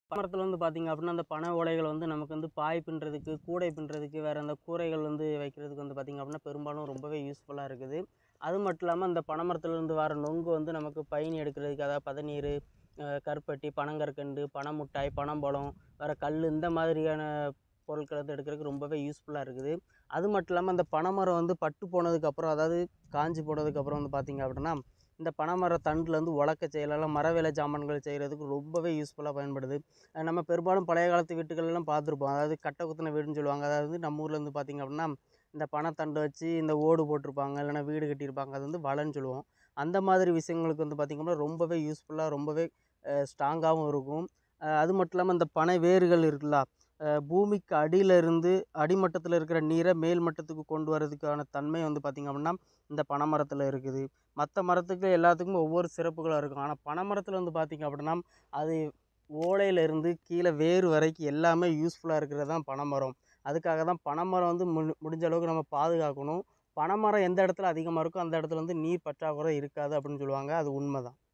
மரத்தில் வந்து பார்த்திங்க அப்படின்னா அந்த பனை ஓலைகள் வந்து நமக்கு வந்து பாய் பின்னுறதுக்கு கூடை பின்னுறதுக்கு வேறு அந்த கூரைகள் வந்து வைக்கிறதுக்கு வந்து பார்த்திங்க அப்படின்னா பெரும்பாலும் ரொம்பவே யூஸ்ஃபுல்லாக இருக்குது அது மட்டும் இல்லாமல் அந்த பனை மரத்துலேருந்து வர நொங்கு வந்து நமக்கு பயணி எடுக்கிறதுக்கு அதாவது பதநீர் அஹ் கருப்பட்டி பனங்கற்கண்டு பனமுட்டாய் பனம்பழம் வேறு கல் இந்த மாதிரியான பொருட்களை வந்து எடுக்கிறதுக்கு ரொம்பவே யூஸ்ஃபுல்லாக இருக்குது அது மட்டும் இல்லாமல் அந்த பனைமரம் வந்து பட்டு போனதுக்கப்புறம் அதாவது காஞ்சி போனதுக்கப்புறம் வந்து பார்த்திங்க அப்படின்னா இந்த பனைமர தண்டுலேருந்து உலக்க செய்யலாம் மர வேலை சாமான்கள் செய்கிறதுக்கு ரொம்பவே யூஸ்ஃபுல்லாக பயன்படுது அஹ் நம்ம பெரும்பாலும் பழைய காலத்து வீட்டுகள்லாம் பார்த்துருப்போம் அதாவது கட்டை குத்தின வீடுன்னு சொல்லுவாங்க அதாவது நம்ம ஊரில் வந்து பார்த்திங்க அப்படின்னா இந்த பனைத்தண்டை வச்சு இந்த ஓடு போட்டிருப்பாங்க இல்லைன்னா வீடு கட்டியிருப்பாங்க அது வந்து வலைன்னு சொல்லுவோம் அந்த மாதிரி விஷயங்களுக்கு வந்து பார்த்திங்க அப்படின்னா ரொம்பவே யூஸ்ஃபுல்லாக ரொம்பவே ஸ்ட்ராங்காகவும் இருக்கும் அஹ் அது மட்டும் இல்லாமல் இந்த பனை வேர்கள் இருக்குல்ல அஹ் பூமிக்கு அடியில இருந்து அடிமட்டத்தில் இருக்கிற நீரை மேல் மட்டத்துக்கு கொண்டு வரதுக்கான தன்மை வந்து பார்த்திங்க அப்படின்னா இந்த பனை மரத்தில் இருக்குது மற்ற மரத்துக்கு எல்லாத்துக்கும் ஒவ்வொரு சிறப்புகளும் இருக்கும் ஆனால் பனை மரத்தில் வந்து பார்த்திங்க அப்படின்னா அது ஓலையிலேருந்து கீழே வேர் வரைக்கும் எல்லாமே யூஸ்ஃபுல்லாக இருக்கிறது தான் பனைமரம் அதுக்காக தான் பனைமரம் வந்து முடி முடிஞ்ச அளவுக்கு நம்ம பாதுகாக்கணும் பனைமரம் எந்த இடத்துல அதிகமாக இருக்கோ அந்த இடத்துல வந்து நீர் பற்றாக்குறை இருக்காது அப்படின்னு சொல்லுவாங்க அது உண்மை தான்